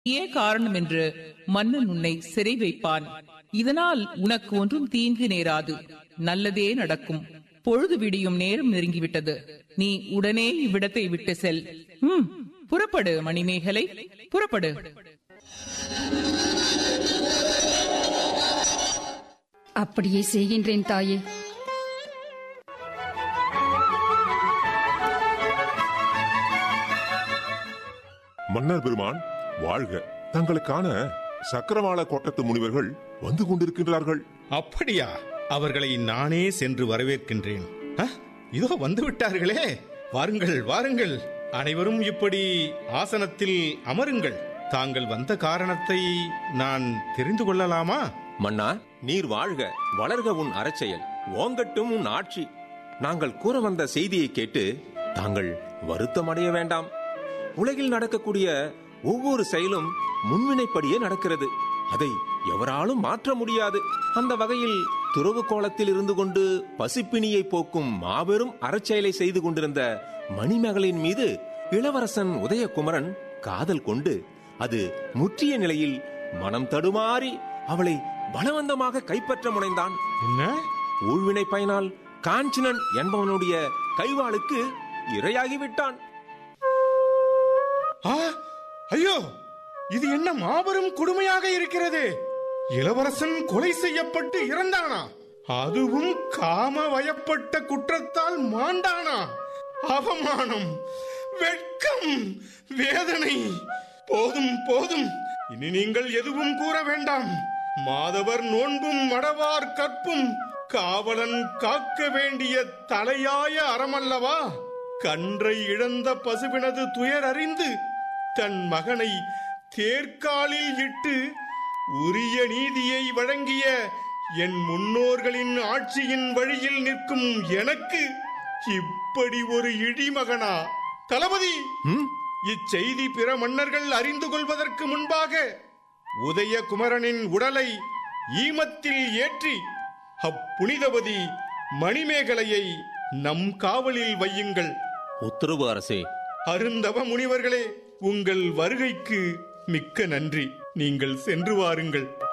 நீயே காரணம் என்று மன்னன் உன்னை சிறை வைப்பான் இதனால் உனக்கு ஒன்றும் தீங்கு நேராது நல்லதே நடக்கும் பொழுது விடியும் நேரம் நெருங்கிவிட்டது நீ உடனே இவ்விடத்தை விட்டு செல் ம் புறப்படு மணிமேகலை புறப்படு அப்படியே செய்கின்றேன் தாயே மன்னர் பெருமான் வாழ்க தங்களுக்கான சக்கரவாள கோட்டத்து முனிவர்கள் வந்து கொண்டிருக்கின்றார்கள் அப்படியா அவர்களை நானே சென்று வரவேற்கின்றேன் அ, இதோ வந்து விட்டார்களே வாருங்கள் வாருங்கள் அனைவரும் இப்படி ஆசனத்தில் அமருங்கள் தாங்கள் வந்த காரணத்தை நான் தெரிந்து கொள்ளலாமா மன்னா நீர் வாழ்க வளர்க உன் அறச்செயல் ஓங்கட்டும் உன் ஆட்சி நாங்கள் கூற வந்த செய்தியை கேட்டு தாங்கள் வருத்தமடைய வேண்டாம் உலகில் நடக்கக்கூடிய ஒவ்வொரு செயலும் முன்வினைப்படியே நடக்கிறது அதை எவராலும் மாற்ற முடியாது அந்த வகையில் துறவு கோலத்தில் இருந்து கொண்டு பசிப்பிணியை போக்கும் மாபெரும் அறச்செயலை செய்து கொண்டிருந்த மணிமகளின் மீது இளவரசன் உதயகுமரன் காதல் கொண்டு அது முற்றிய நிலையில் மனம் தடுமாறி அவளை பலவந்தமாக கைப்பற்ற முனைந்தான் என்ன ஊழ்வினை பயனால் காஞ்சனன் என்பவனுடைய கைவாளுக்கு இரையாகிவிட்டான் ஆ ஐயோ இது என்ன மாபெரும் கொடுமையாக இருக்கிறது இளவரசன் கொலை செய்யப்பட்டு இறந்தானா அதுவும் காம வயப்பட்ட குற்றத்தால் மாண்டானா அவமானம் வெட்கம் வேதனை போதும் போதும் இனி நீங்கள் எதுவும் கூற வேண்டாம் மாதவர் நோன்பும் மடவார் கற்பும் காவலன் காக்க வேண்டிய தலையாய அறமல்லவா கன்றை இழந்த பசுவினது துயர் அறிந்து தன் மகனை தேர்காலில் இட்டு உரிய நீதியை வழங்கிய என் முன்னோர்களின் ஆட்சியின் வழியில் நிற்கும் எனக்கு இப்படி ஒரு இடிமகனா தளபதி ம்? இச்செய்தி பிற மன்னர்கள் அறிந்து கொள்வதற்கு முன்பாக உதயகுமரனின் உடலை ஈமத்தில் ஏற்றி அப்புனிதவதி மணிமேகலையை நம் காவலில் வையுங்கள் உத்தரவு அரசே அருந்தவ முனிவர்களே உங்கள் வருகைக்கு மிக்க நன்றி நீங்கள் சென்று வாருங்கள்